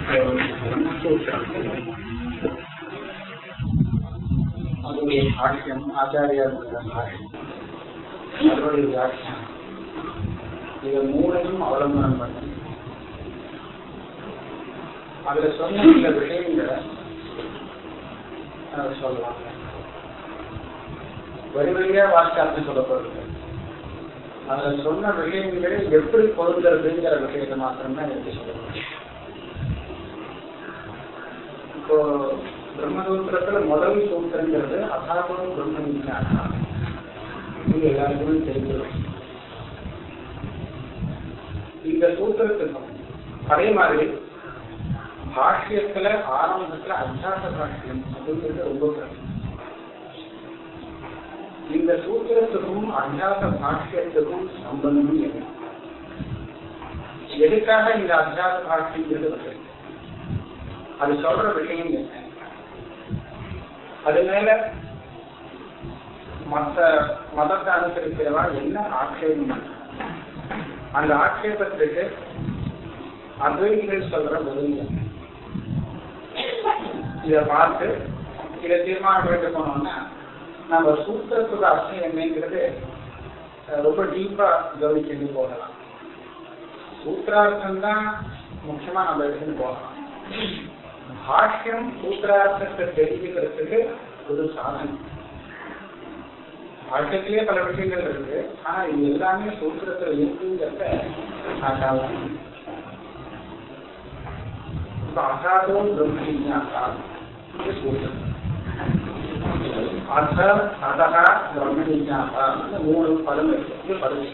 அதனுடைய பாஷ்யம் ஆச்சாரியாருடைய பாஷ்யம் அதனுடைய வியாக்கியானம் இதை மூணையும் அவலம்பனம் பண்ணி அதுல சொன்ன சில விஷயங்களை அதை சொல்லுவாங்க வரி வழியா வாஸ்கார்த்தம் சொல்லப்படுறது அதுல சொன்ன விஷயங்களை எப்படி பொருந்துறதுங்கிற விஷயத்தை மாத்திரம்தான் எடுத்து சொல்லணும் இப்போ பிரம்மசூத்திரத்துல முதல் சூத்திரங்கிறது அசாபம் பிரம்ம விஞ்ஞானம் இது எல்லாருக்குமே தெரிஞ்சிடும் இந்த சூத்திரத்துக்கும் அதே மாதிரி பாஷ்யத்துல ஆரம்பத்துல அத்தியாச பாஷ்யம் அப்படிங்கிறது ரொம்ப பிரச்சனை இந்த சூத்திரத்துக்கும் அத்தியாச பாஷ்யத்துக்கும் சம்பந்தம் என்ன எதுக்காக இந்த அத்தியாச பாஷ்யங்கிறது வருது அது சொல்ற விஷயம் என்ன அது மேல மற்ற மதத்தை அனுசரிக்கிறவா என்ன ஆட்சேபம் அந்த ஆட்சேபத்துக்கு அத்வைதிகள் சொல்ற பதில் என்ன இத பார்த்து இதை தீர்மானம் பண்ணிட்டு போனோம்னா நம்ம சூத்திரத்தோட அர்த்தம் என்னங்கிறது ரொம்ப டீப்பா கவனிச்சுட்டு போகலாம் சூத்திரார்த்தம் தான் முக்கியமா நம்ம எடுத்துட்டு போகலாம் பாஷ்யம் சூத்திரார்த்தத்தை தெரிஞ்சுக்கிறதுக்கு ஒரு சாதனம் பாஷ்யத்திலேயே பல விஷயங்கள் இருக்கு ஆனா இது எல்லாமே சூத்திரத்துல இருக்குங்கிறத ஆகாலம் இப்ப அசாதம் பிரம்ம விஞ்ஞாசா சூத்திரம் அத அதகா பிரம்ம விஞ்ஞாசா மூணு பதம் இருக்கு பதவி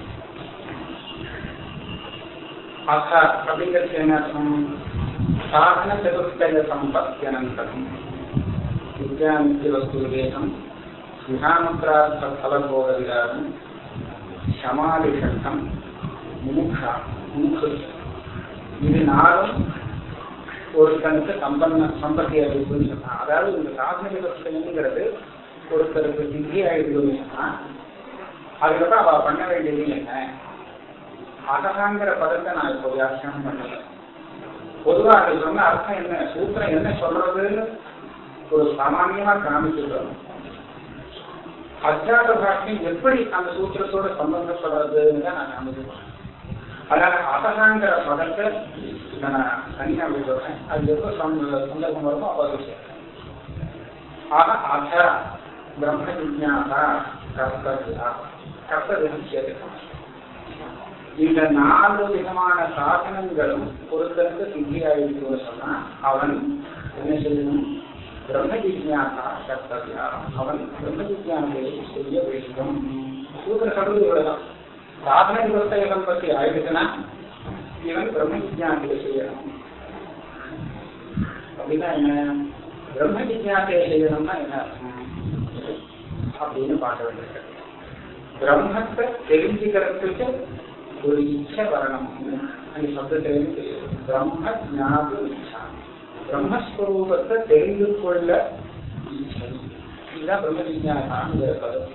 அத அப்படிங்கிறது என்ன அர்த்தம் சாதன சதுர்த்தய சம்பத்தியனந்தரம் வித்யாமித்ய வஸ்து விவேகம் விகாமந்திரார்த்த பலபோக விராகம் சமாதிஷம் முமுக்ஷா முமுக்கு இது நாளும் ஒருத்தனுக்கு சம்பந்த சம்பத்தி அறிவுன்னு சொன்னா அதாவது இந்த சாதன விவசாயங்கிறது ஒருத்தருக்கு சித்தி ஆயிடுதுன்னு சொன்னா அதுக்கப்புறம் அவ பண்ண வேண்டியது என்ன அகதாங்கிற பதத்தை நான் இப்போ வியாக்கியானம் பண்ணல பொதுவா அது சொன்ன அர்த்தம் என்ன சூத்திரம் என்ன சொல்றதுன்னு ஒரு சாமான்யமா காமிச்சிருக்கோம் அத்தியாச பாஷ்யம் எப்படி அந்த சூத்திரத்தோட சம்பந்தப்படுறதுன்னு தான் நான் காமிச்சிருக்கேன் அதனால அசகாங்கிற பதத்தை நான் தனியா சொல்றேன் அது எப்போ சந்தர்ப்பம் வருமோ அப்போ அது ஆக அத பிரம்ம விஜாதா கர்த்தவியா கர்த்தவியம் சேர்த்துக்கணும் இந்த நாலு விதமான சாதனங்களும் ஒருத்தருக்கு சித்தியாயிருக்குன்னு சொன்னா அவன் என்ன செய்யணும் பிரம்ம ஜிஜாசா கர்த்தவியா அவன் பிரம்ம ஜிஜானத்தை செய்ய வேண்டும் சூத்திர சொல்றது இவ்வளவுதான் சாதன விவசாயம் பற்றி ஆயிடுச்சுன்னா இவன் பிரம்ம ஜிஜானத்தை செய்யணும் அப்படின்னா என்ன பிரம்ம ஜிஜாசையை செய்யணும்னா என்ன அர்த்தம் அப்படின்னு பார்க்க வேண்டியிருக்கு பிரம்மத்தை தெரிஞ்சுக்கிறதுக்கு ஒரு இச்சை வரணும் அந்த சப்தத்திலேருந்து தெரியும் பிரம்ம ஞாபக இச்சா பிரம்மஸ்வரூபத்தை தெரிந்து கொள்ள இச்சை இதுதான் பிரம்ம விஞ்ஞானங்கிற பதம்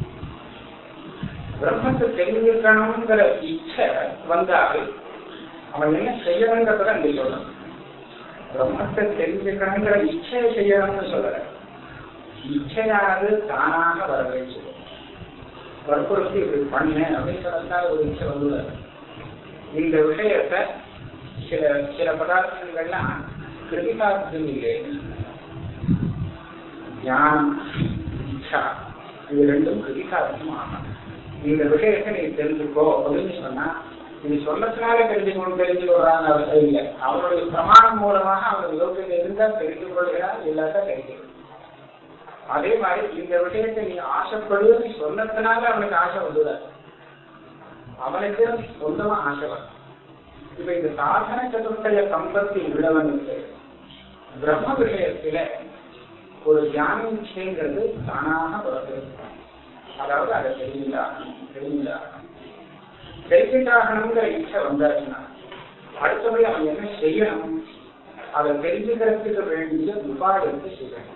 பிரம்மத்தை தெரிஞ்சுக்கணுங்கிற இச்சை வந்தால் அவன் என்ன செய்யணுங்கிறத அங்கே சொல்லணும் பிரம்மத்தை தெரிஞ்சுக்கணுங்கிற இச்சையை செய்யணும்னு சொல்லல இச்சையானது தானாக வர வேண்டும் வற்புறுத்தி இப்படி பண்ணு அப்படின்னு சொன்னா ஒரு இச்சை வந்து இந்த விஷயத்தை சில சில பதார்த்தங்கள்லாம் கிருதிகார்த்தம் இல்லை ஞானம் இச்சா இது ரெண்டும் கிருதிகார்த்தம் ஆகும் இந்த விஷயத்தை நீ தெரிஞ்சுக்கோ அப்படின்னு சொன்னா நீ சொல்லத்தினால தெரிஞ்சுக்கணும் தெரிஞ்சுக்கொள்றாங்க அவசியம் இல்லை அவருடைய பிரமாணம் மூலமாக அவனுக்கு யோகியம் இருந்தால் தெரிந்து கொள்கிறார் இல்லாத தெரிஞ்சுக்கணும் அதே மாதிரி இந்த விஷயத்தை நீ ஆசைப்படுவது நீ சொன்னதுனால அவனுக்கு ஆசை வந்துடாது அவனுக்கு சொந்தமா ஆசை வரும் இப்ப இந்த சாதன சதுர்த்தய சம்பத்தி உள்ளவனுக்கு பிரம்ம விஷயத்துல ஒரு தியான விஷயங்கிறது தானாக பிறகு அதாவது அதை தெரிஞ்சாகணும் தெரிஞ்சாகணும் தெரிஞ்சுட்டாகணுங்கிற இச்சை வந்தாச்சுன்னா அடுத்தபடி அவன் என்ன செய்யணும் அதை தெரிஞ்சுக்கிறதுக்கு வேண்டிய உபாயத்தை செய்யணும்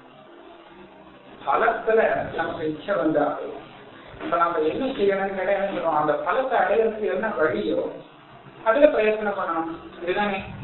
பலத்துல நமக்கு இச்சை வந்தா இப்ப நம்ம என்ன செய்யணும்னு கிடையாது அந்த பலத்தை அடையிறதுக்கு என்ன வழியோ அதுல பிரயத்தனம் பண்ணணும் இதுதானே